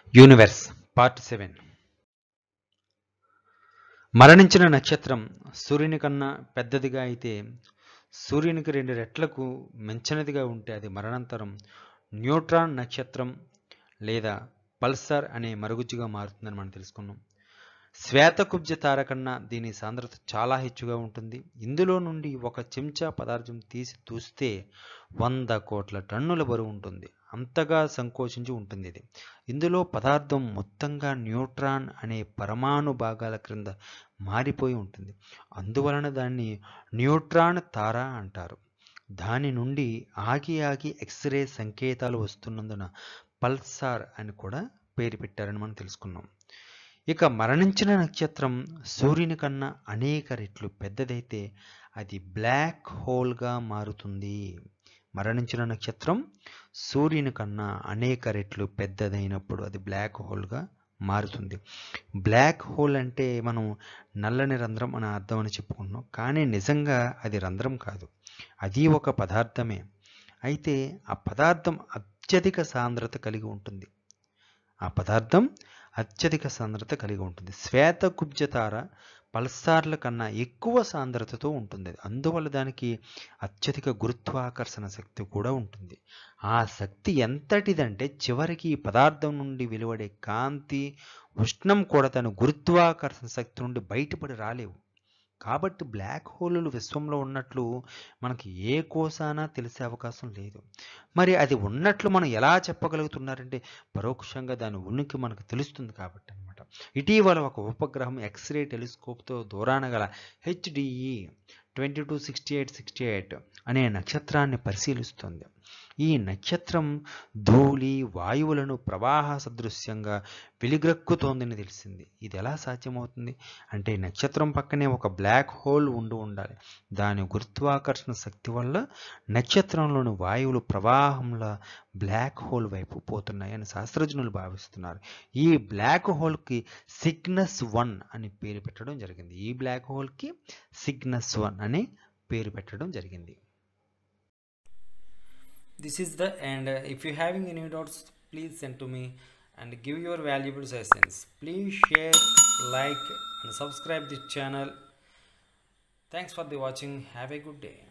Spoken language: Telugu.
యూనివర్స్ పార్ట్ సెవెన్ మరణించిన నక్షత్రం సూర్యుని కన్నా పెద్దదిగా అయితే సూర్యునికి రెండు రెట్లకు మించినదిగా ఉంటే అది మరణాంతరం న్యూట్రాన్ నక్షత్రం లేదా పల్సర్ అనే మరుగుజ్జుగా మారుతుందని మనం తెలుసుకున్నాం శ్వేతకుబ్జ తార కన్నా దీని సాంద్రత చాలా హెచ్చుగా ఉంటుంది ఇందులో నుండి ఒక చెంచా పదార్థం తీసి చూస్తే వంద కోట్ల టన్నుల బరువు ఉంటుంది అంతగా సంకోచించి ఉంటుంది ఇది ఇందులో పదార్థం మొత్తంగా న్యూట్రాన్ అనే పరమాణు భాగాల క్రింద మారిపోయి ఉంటుంది అందువలన దాన్ని న్యూట్రాన్ తార అంటారు దాని నుండి ఆగి ఆగి ఎక్స్రే సంకేతాలు వస్తున్నందున పల్సార్ అని కూడా పేరు పెట్టారని మనం తెలుసుకున్నాం ఇక మరణించిన నక్షత్రం సూర్యుని కన్నా అనేక రెట్లు పెద్దదైతే అది బ్లాక్ హోల్గా మారుతుంది మరణించిన నక్షత్రం సూర్యుని కన్నా అనేక రెట్లు పెద్దదైనప్పుడు అది బ్లాక్ హోల్గా మారుతుంది బ్లాక్ హోల్ అంటే మనం నల్లని రంధ్రం అని అర్థం అని చెప్పుకున్నాం కానీ నిజంగా అది రంధ్రం కాదు అది ఒక పదార్థమే అయితే ఆ పదార్థం అత్యధిక సాంద్రత కలిగి ఉంటుంది ఆ పదార్థం అత్యధిక సాంద్రత కలిగి ఉంటుంది శ్వేత కుబ్జతార పల్సార్ల కన్నా ఎక్కువ సాంద్రతతో ఉంటుంది అందువల్ల దానికి అత్యధిక గురుత్వాకర్షణ శక్తి కూడా ఉంటుంది ఆ శక్తి ఎంతటిదంటే చివరికి ఈ పదార్థం నుండి వెలువడే కాంతి ఉష్ణం కూడా తన గురుత్వాకర్షణ శక్తి నుండి బయటపడి రాలేవు కాబట్టి బ్లాక్ హోలులు విశ్వంలో ఉన్నట్లు మనకి ఏ కోసానా తెలిసే అవకాశం లేదు మరి అది ఉన్నట్లు మనం ఎలా చెప్పగలుగుతున్నారంటే పరోక్షంగా దాని ఉనికి మనకు తెలుస్తుంది కాబట్టి అనమాట ఇటీవల ఒక ఉపగ్రహం ఎక్స్రే టెలిస్కోప్తో దూరాన గల HDE twenty two sixty eight sixty eight అనే నక్షత్రాన్ని పరిశీలిస్తుంది ఈ నక్షత్రం ధూళి వాయువులను ప్రవాహ సదృశ్యంగా వెలిగ్రక్కుతోందని తెలిసింది ఇది ఎలా సాధ్యమవుతుంది అంటే నక్షత్రం పక్కనే ఒక బ్లాక్ హోల్ ఉండి ఉండాలి దాని గురుత్వాకర్షణ శక్తి వల్ల నక్షత్రంలోని వాయువులు ప్రవాహంలో బ్లాక్ హోల్ వైపు పోతున్నాయని శాస్త్రజ్ఞులు భావిస్తున్నారు ఈ బ్లాక్ హోల్కి సిగ్నస్ వన్ అని పేరు పెట్టడం జరిగింది ఈ బ్లాక్ హోల్కి సిగ్నస్ వన్ అని పేరు పెట్టడం జరిగింది this is the and uh, if you having any doubts please send to me and give your valuable suggestions please share like and subscribe this channel thanks for the watching have a good day